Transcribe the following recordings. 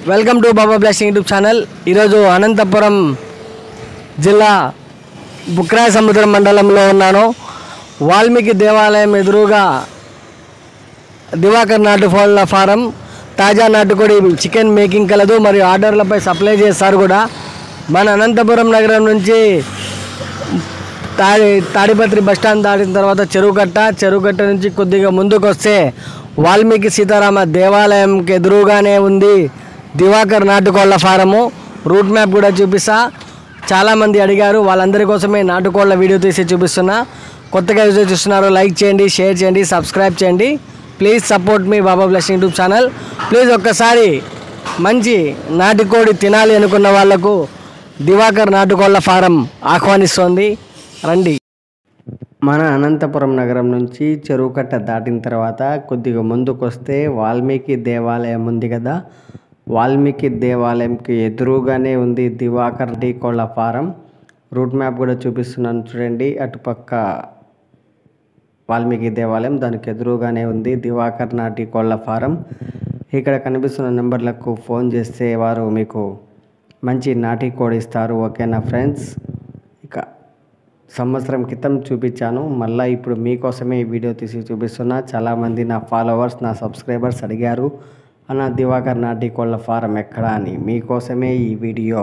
welcome to Baba blasting YouTube channel ఈరోజు అనంతపురం జిల్లా బుక్రాయ సముద్రం మండలంలో ఉన్నాను వాల్మీకి దేవాలయం ఎదురుగా దివాకర్ నాటుకోళ్ల ఫారం తాజా నాటుకోడి చికెన్ మేకింగ్ కలదు మరియు ఆర్డర్లపై సప్లై చేస్తారు కూడా మన అనంతపురం నగరం నుంచి తాడి తాడిపత్రి బస్టాండ్ దాటిన తర్వాత చెరువుకట్ట చెరువుకట్ట నుంచి కొద్దిగా ముందుకు వస్తే వాల్మీకి సీతారామ దేవాలయంకి ఎదురుగానే ఉంది దివాకర్ నాటుకోళ్ల ఫారము రూట్ మ్యాప్ కూడా చూపిస్తా చాలామంది అడిగారు వాళ్ళందరి కోసమే నాటుకోళ్ల వీడియో తీసి చూపిస్తున్నా కొత్తగా యూజ్ చూస్తున్నారు లైక్ చేయండి షేర్ చేయండి సబ్స్క్రైబ్ చేయండి ప్లీజ్ సపోర్ట్ మీ Baba bless YouTube channel please ఒక్కసారి మంచి నాటుకోడి తినాలి అనుకున్న వాళ్లకు దివాకర్ నాటుకోళ్ల ఫారం ఆహ్వానిస్తోంది రండి మన అనంతపురం నగరం నుంచి చెరువుకట్ట దాటిన తర్వాత కొద్దిగా ముందుకు వస్తే వాల్మీకి దేవాలయం ఉంది కదా వాల్మీకి దేవాలయంకి ఎదురుగానే ఉంది దివాకర్ టీ కోళ్ళ ఫారం రూట్ మ్యాప్ కూడా చూపిస్తున్నాను చూడండి అటుపక్క వాల్మీకి దేవాలయం దానికి ఎదురుగానే ఉంది దివాకర్ నాటి కోళ్ళ ఫారం ఇక్కడ కనిపిస్తున్న నెంబర్లకు ఫోన్ చేస్తే వారు మీకు మంచి నాటి కోడి ఇస్తారు ఓకేనా ఫ్రెండ్స్ ఇక సంవత్సరం క్రితం చూపించాను మళ్ళీ ఇప్పుడు మీకోసమే ఈ వీడియో తీసి చూపిస్తున్నా చాలామంది నా ఫాలోవర్స్ నా సబ్స్క్రైబర్స్ అడిగారు అన్న దివాకర్ నాటి కోళ్ళ ఫారం ఎక్కడా అని మీకోసమే ఈ video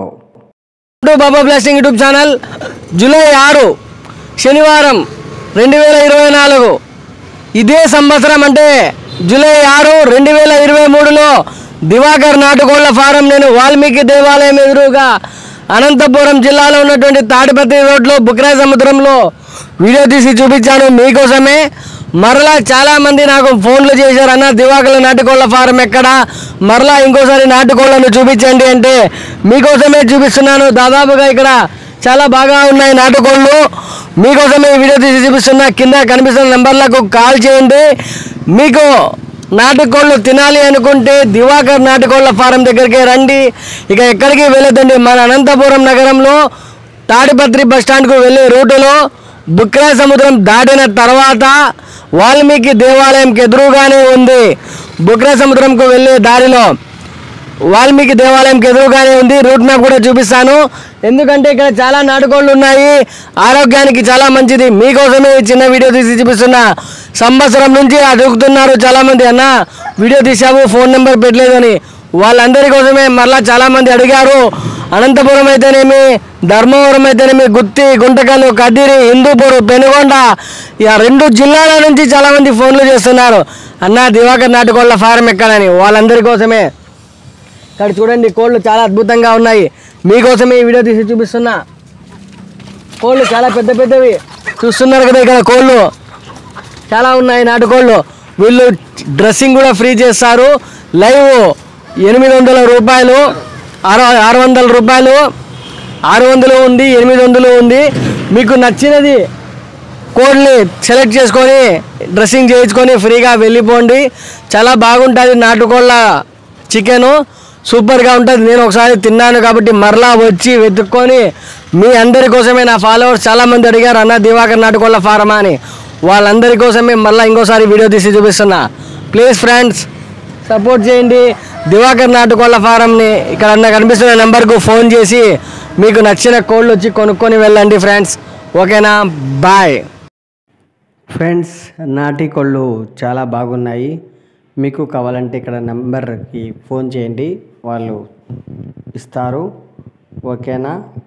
Baba blasting YouTube channel July ఆరు శనివారం రెండు వేల ఇరవై నాలుగు ఇదే సంవత్సరం అంటే జూలై ఆరు రెండు వేల ఇరవై మూడులో దివాకర్ నాటుకోళ్ల ఫారం నేను వాల్మీకి దేవాలయం ఎదురుగా అనంతపురం జిల్లాలో ఉన్నటువంటి తాడిపత్రి రోడ్లో బుక్రాయ్ సముద్రంలో వీడియో తీసి చూపించాను మీకోసమే మరలా చాలామంది నాకు ఫోన్లు చేశారు అన్న దివాకర్ల నాటుకోళ్ల ఫారం ఎక్కడ మరలా ఇంకోసారి నాటుకోళ్లను చూపించండి అంటే మీకోసమే చూపిస్తున్నాను దాదాపుగా ఇక్కడ చాలా బాగా ఉన్నాయి నాటుకోళ్ళు మీకోసమే ఈ వీడియో తీసి చూపిస్తున్నా కింద కనిపిస్తున్న నెంబర్లకు కాల్ చేయండి మీకు నాటుకోళ్ళు తినాలి అనుకుంటే దివాకర్ నాటుకోళ్ళ ఫారం దగ్గరికి రండి ఇక ఎక్కడికి వెళ్ళొద్దండి మన అనంతపురం నగరంలో తాడిపత్రి బస్ స్టాండ్కు వెళ్ళే రూటులో బుక్రా సముద్రం దాటిన తర్వాత వాల్మీకి దేవాలయంకి ఎదురుగానే ఉంది బుక్రా సముద్రంకు వెళ్ళే దారిలో వాల్మీకి దేవాలయంకి ఎదురుగానే ఉంది రూట్ మ్యాప్ కూడా చూపిస్తాను ఎందుకంటే ఇక్కడ చాలా నాటుకోళ్ళు ఉన్నాయి ఆరోగ్యానికి చాలా మంచిది మీకోసమే ఈ చిన్న వీడియో తీసి చూపిస్తున్నా సంవత్సరం నుంచి అడుగుతున్నారు చాలామంది అన్న వీడియో తీసావు ఫోన్ నెంబర్ పెట్టలేదు అని వాళ్ళందరి కోసమే మరలా చాలామంది అడిగారు అనంతపురం అయితేనేమి ధర్మవరం అయితేనేమి గుత్తి గుంటకల్లు కదిరి హిందూపూర్ పెనుగొండ ఇక రెండు జిల్లాల నుంచి చాలామంది ఫోన్లు చేస్తున్నారు అన్న దివాకర్ నాటుకోళ్ళ ఫారం ఎక్కడని వాళ్ళందరి కోసమే ఇక్కడ చూడండి కోళ్ళు చాలా అద్భుతంగా ఉన్నాయి మీకోసమే ఈ వీడియో తీసి చూపిస్తున్నా కోళ్ళు చాలా పెద్ద పెద్దవి చూస్తున్నారు కదా ఇక్కడ కోళ్ళు చాలా ఉన్నాయి నాటుకోళ్ళు వీళ్ళు డ్రెస్సింగ్ కూడా ఫ్రీ చేస్తారు లైవ్ ఎనిమిది వందల రూపాయలు ఆరు ఆరు వందల రూపాయలు ఆరు వందలు ఉంది ఎనిమిది వందలు ఉంది మీకు నచ్చినది కోడ్ని సెలెక్ట్ చేసుకొని డ్రెస్సింగ్ చేయించుకొని ఫ్రీగా వెళ్ళిపోండి చాలా బాగుంటుంది నాటుకోళ్ళ చికెను సూపర్గా ఉంటుంది నేను ఒకసారి తిన్నాను కాబట్టి మరలా వచ్చి వెతుక్కొని మీ అందరి కోసమే నా ఫాలోవర్స్ చాలామంది అడిగారు అన్న దివాకర్ నాటుకోళ్ళ ఫారమా అని వాళ్ళందరి కోసమే మళ్ళీ ఇంకోసారి వీడియో తీసి చూపిస్తున్నా ప్లీజ్ ఫ్రెండ్స్ సపోర్ట్ చేయండి దివాకర్ నాటుకోళ్ళ ఫారంని ఇక్కడ అన్న కనిపిస్తున్న నెంబర్కు ఫోన్ చేసి మీకు నచ్చిన కోళ్ళు వచ్చి కొనుక్కొని వెళ్ళండి ఫ్రెండ్స్ ఓకేనా బాయ్ ఫ్రెండ్స్ నాటి కోళ్ళు చాలా బాగున్నాయి మీకు కావాలంటే ఇక్కడ నెంబర్కి ఫోన్ చేయండి వాళ్ళు ఇస్తారు ఓకేనా